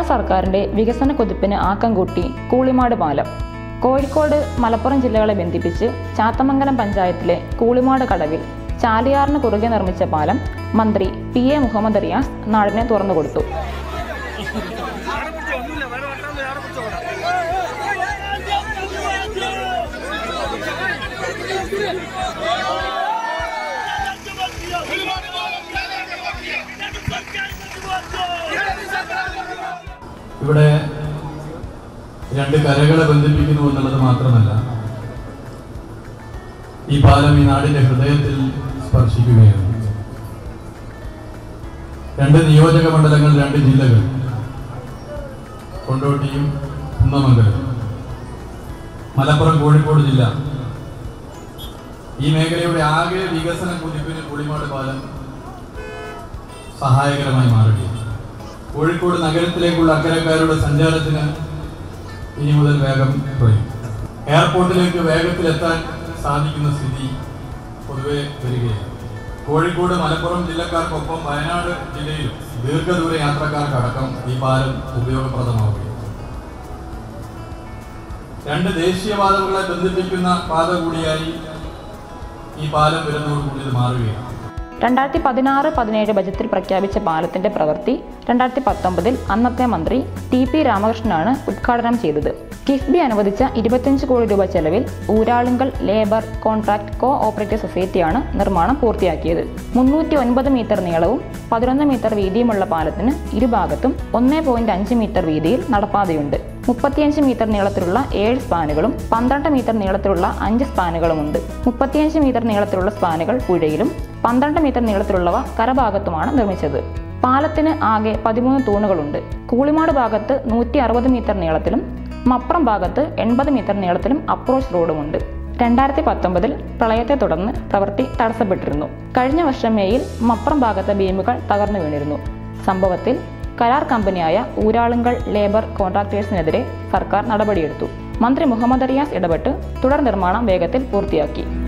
സർക്കാരിന്റെ വികസന കുതിപ്പിന് ആക്കം കൂട്ടി കൂളിമാട് പാലം കോഴിക്കോട് മലപ്പുറം ജില്ലകളെ ബന്ധിപ്പിച്ച് ചാത്തമംഗലം പഞ്ചായത്തിലെ കൂളിമാട് കടവിൽ ചാലിയാറിന് കുറുകെ നിർമ്മിച്ച പാലം മന്ത്രി പി എ മുഹമ്മദ് റിയാസ് നാടിനെ തുറന്നുകൊടുത്തു ഇവിടെ രണ്ട് കരകളെ ബന്ധിപ്പിക്കുന്നു എന്നുള്ളത് മാത്രമല്ല ഈ പാലം ഈ നാടിന്റെ ഹൃദയത്തിൽ സ്പർശിക്കുകയാണ് രണ്ട് നിയോജക മണ്ഡലങ്ങൾ രണ്ട് ജില്ലകൾ കൊണ്ടോട്ടിയും കുന്നമംഗലം മലപ്പുറം കോഴിക്കോട് ജില്ല ഈ മേഖലയുടെ ആകെ വികസന കുതിപ്പിന് പുളിമാട് പാലം സഹായകരമായി മാറുകയാണ് കോഴിക്കോട് നഗരത്തിലേക്കുള്ള അക്കരക്കാരുടെ സഞ്ചാരത്തിന് ഇനി മുതൽ വേഗം കുറയും എയർപോർട്ടിലേക്ക് വേഗത്തിലെത്താൻ സാധിക്കുന്ന സ്ഥിതി പൊതുവെ വരികയാണ് കോഴിക്കോട് മലപ്പുറം ജില്ലക്കാർക്കൊപ്പം വയനാട് ജില്ലയിലും ദീർഘദൂര യാത്രക്കാർക്കടക്കം ഈ പാലം ഉപയോഗപ്രദമാവുകയാണ് രണ്ട് ദേശീയപാതകളെ ബന്ധിപ്പിക്കുന്ന പാത കൂടിയായി ഈ പാലം വരുന്നതോടുകൂടി ഇത് മാറുകയാണ് രണ്ടായിരത്തി പതിനാറ് പതിനേഴ് ബജറ്റിൽ പ്രഖ്യാപിച്ച പാലത്തിന്റെ പ്രവൃത്തി രണ്ടായിരത്തി പത്തൊമ്പതിൽ അന്നത്തെ മന്ത്രി ടി പി രാമകൃഷ്ണനാണ് ഉദ്ഘാടനം ചെയ്തത് കിഫ്ബി അനുവദിച്ച ഇരുപത്തിയഞ്ച് കോടി രൂപ ചെലവിൽ Uralungal labour contract cooperative സൊസൈറ്റിയാണ് നിർമ്മാണം പൂർത്തിയാക്കിയത് മുന്നൂറ്റി ഒൻപത് മീറ്റർ നീളവും പതിനൊന്ന് മീറ്റർ വീതിയുമുള്ള പാലത്തിന് ഇരുഭാഗത്തും ഒന്ന് പോയിന്റ് അഞ്ച് മീറ്റർ വീതിയിൽ നടപ്പാതയുണ്ട് മുപ്പത്തിയഞ്ച് മീറ്റർ നീളത്തിലുള്ള ഏഴ് സ്പാനുകളും പന്ത്രണ്ട് മീറ്റർ നീളത്തിലുള്ള അഞ്ച് സ്പാനുകളുമുണ്ട് മുപ്പത്തിയഞ്ച് മീറ്റർ നീളത്തിലുള്ള സ്പാനുകൾ പുഴയിലും പന്ത്രണ്ട് മീറ്റർ നീളത്തിലുള്ളവ കരഭാഗത്തുമാണ് നിർമ്മിച്ചത് പാലത്തിന് ആകെ പതിമൂന്ന് തൂണുകളുണ്ട് കൂളിമാട് ഭാഗത്ത് നൂറ്റി അറുപത് മീറ്റർ നീളത്തിലും മപ്രം ഭാഗത്ത് എൺപത് മീറ്റർ നീളത്തിലും അപ്രോച്ച് റോഡുമുണ്ട് രണ്ടായിരത്തി പത്തൊമ്പതിൽ പ്രളയത്തെ തുടർന്ന് പ്രവൃത്തി തടസ്സപ്പെട്ടിരുന്നു കഴിഞ്ഞ വർഷം മേയിൽ മപ്രം ഭാഗത്തെ ബീമുകൾ തകർന്നു വീണിരുന്നു സംഭവത്തിൽ കരാർ കമ്പനിയായ ഊരാളുങ്കൽ ലേബർ കോൺട്രാക്ടേഴ്സിനെതിരെ സർക്കാർ നടപടിയെടുത്തു മന്ത്രി മുഹമ്മദ് റിയാസ് ഇടപെട്ട് തുടർ നിർമ്മാണം വേഗത്തിൽ പൂർത്തിയാക്കി